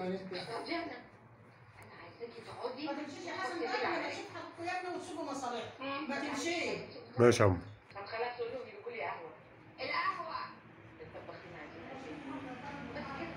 كمان انت رجعنا انا عايزاكي تقعدي ما تمشيش يا حسن بقى انا اشوف حقكم يا ابني وتشوفوا مصالح ما تمشيش ماشي يا عم طب خلاص قول لهم يجيبوا لي قهوه القهوه الطباخين عايزين قهوة. بس كده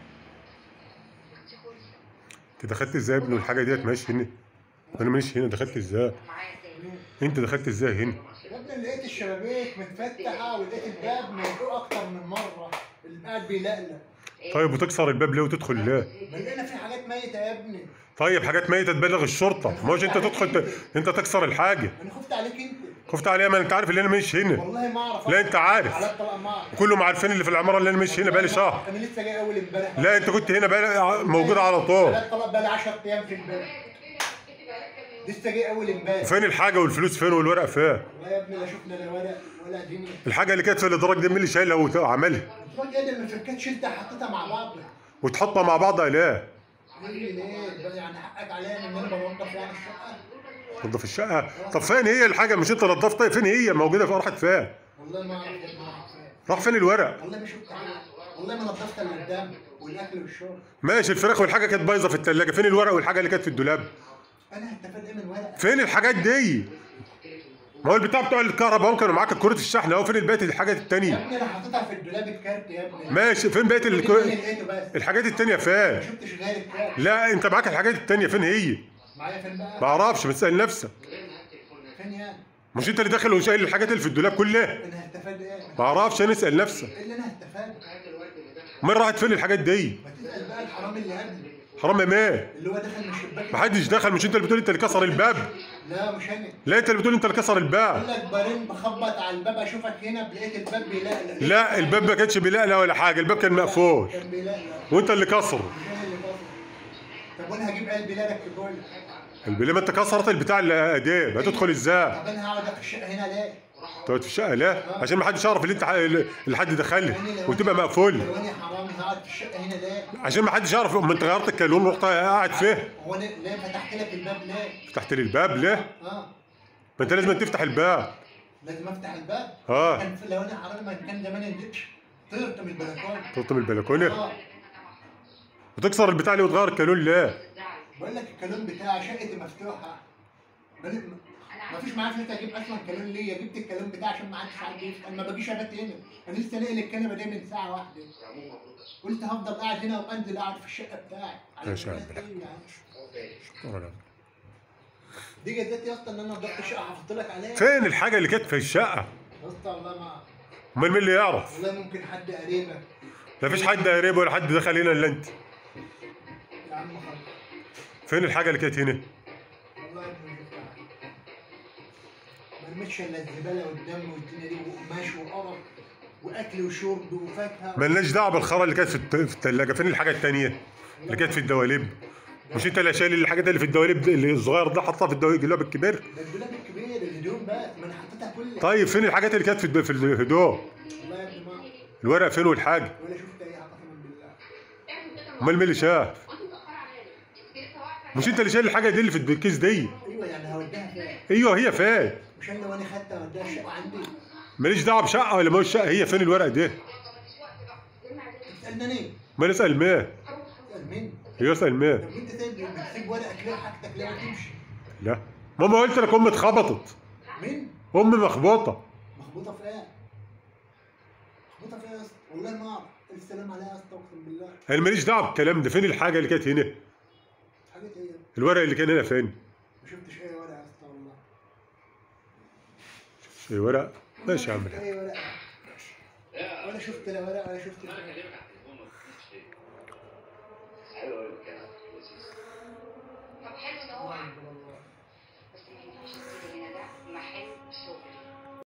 يا اختي خدي انت دخلت ازاي يا ابني والحاجه ديت ماشي هنا انا ماشي هنا دخلت ازاي معايا تاني انت دخلت ازاي هنا يا ابني لقيت الشبابيك متفتحه ولقيت الباب مقفول اكتر من مره الباب بيلقلق طيب وتكسر الباب ليه وتدخل ليه ما لقينا في حاجات ميته يا ابني طيب حاجات ميته تبلغ الشرطه مش انت تدخل ت... انت تكسر الحاجه انا خفت عليك انت خفت عليها ما انت عارف اللي انا ماشي هنا والله ما اعرف لا انت عارف على الطلاق ما اعرف كلهم عارفين اللي في العماره اللي انا ماشي هنا بقالي شهر انا لسه جاي اول امبارح لا انت كنت هنا بقالي موجود على طول على الطلاق بقالي 10 ايام في البلد لسه جاي اول امبارح فين الحاجه والفلوس فين والورق فين والله يا ابني لا شفنا لا ورق ولا دنيا الحاجه اللي كانت في الادراج دي مين اللي شايلها وعملها تروح يد المفكات شلتها حطيتها مع بعض وتحطها مع بعضها ليه ليه ليه بقى يعني حقك عليا ان انا بنضف يعني الشقه تنظف الشقه طب فين هي الحاجه مش انت نظفتها فين هي موجوده في راحت فين والله ما اعرف يا ابني ما أعرف. راح فين الورق والله ما شفت حاجه والله ما نظفت الا الدم والاكل والشرب ماشي الفراخ والحاجه كانت بايظه في الثلاجه فين الورق والحاجه اللي كانت في الدولاب انا هستفاد ايه من ورق فين الحاجات دي ما هو البتاع بتوع الكهرباء هم كانوا معاك كرة الشحن اهو فين الباقي الحاجات يا التانية ابني انا حاططها في الدولاب الكارت يا ابني ماشي فين بقية اللي الك... لقيته بس الحاجات التانية ما فين شفتش غير الكارت لا انت معاك الحاجات التانية فين هي معايا فين بقى ما اعرفش بتسأل نفسك فين يعني مش انت اللي داخل وشايل الحاجات اللي في الدولاب كلها انا هستفاد ايه ما اعرفش انا اسأل نفسك ايه اللي انا هستفاد مين راحت فين الحاجات دي ما تسال بقى الحرامي اللي قبلي حرام يا مان اللي هو دخل من الشباك محدش دخل مش انت اللي بتقول انت اللي كسر الباب لا مش انا لا انت اللي بتقول انت اللي كسر قال الباب لك بارين بخبط على الباب اشوفك هنا لقيت الباب بيلقلق لا الباب ما كانش بيلقلق ولا حاجة الباب كان مقفول كان بيلقلق وانت اللي كسره مش انا اللي كسر طب وانا هجيب قلبي لا ركبه لي البليه ما انت كسرت البتاع اللي هتدخل ازاي طب انا هقعد في الشقه هنا ليه؟ تقعد في الشقه ليه عشان ما حدش يعرف اللي انت اللي حد دخلها وتبقى مقفول لو انا حرامي هقعد في الشقه هنا ليه؟ عشان ما حدش يعرف ما انت غيرت الكالون رحت قاعد فيه هو انا ليه فتحت لك الباب ليه؟ فتحت لي الباب ليه اه ما انت لازم تفتح الباب لازم افتح الباب اه كان في- لو انا حرامي ما كان زمان نديتش طرت من البلكونه تنط من البلكونه اه وتكسر البتاع اللي وتغير الكالون ليه بقول لك الكالون بتاعي شقتي مفتوحه بل- ما فيش معايا فلوس اجيب اصلا كالون ليا جبت الكالون بتاعي عشان ما حدش عارف يفتح انا ما باجيش ابات هنا انا لسه ناقل الكنبه دي من ساعه واحده قلت هفضل قاعد هنا وانزل اقعد في الشقه بتاعي على ماشي يا عم البلاد بلال. إيه يعني؟ شكراً. دي جزات يا اسطى ان انا نضفت الشقه حفظت لك عليها فين الحاجه اللي كانت في الشقه يا اسطى والله ما امال مين اللي يعرف والله ممكن حد قريبك ما فيش حد قريب ولا حد دخل هنا الا انت يا عم خالد فين الحاجه اللي كانت هنا والله يا ابني شفت حاجة. ما رميتش الا الزباله والدم والدنيا دي وقماش وقرف واكل وشرب وفاكهه مالناش دعوه بالخرا اللي كانت في الت- في الثلاجه فين الحاجه التانيه اللي كانت في الدواليب مش انت اللي شايل الحاجات اللي في الدواليب دي- اللي الصغير ده حطها في الدولاب الكبير ده الدولاب الكبير الهدوم بس ما انا حطيتها كلها طيب فين الحاجات اللي كانت في الد- في الهدوم والله يا ابني ما الورق فين والحاجه ولا شفت اي حاجه قسما بالله امال مين اللي شاف مش انت اللي شايل الحاجه دي اللي في الكيس دي ايوه يعني هوديها فين ايوه هي فين مش انا لو انا خدتها هوديها الشقه عندي ماليش دعوه بشقه ولا ما هوش شقه هي فين الورق ده تسالني ليه؟ ما اسال مين تسال مين؟ هي اسال مين طب انت سايب بتسيب ورقك ليه حاجتك ليه وتمشي؟ لا ماما قلت لك امي اتخبطت مين؟ امي مخبوطه مخبوطه في ايه؟ مخبوطه في ايه يا اسطى؟ والله ما اعرف السلام عليها يا اسطى اقسم بالله انا ماليش دعوه بالكلام ده فين الحاجه اللي كانت هنا حاجه ايه؟ الورق اللي كان هنا فين ما شفتش اي ورقه يا اسطى والله اي ورق ماشي يا عم الحاج. اي ورقه ولا شفت لا ورقه ولا شفت لا حلو قوي الكلام لذيذ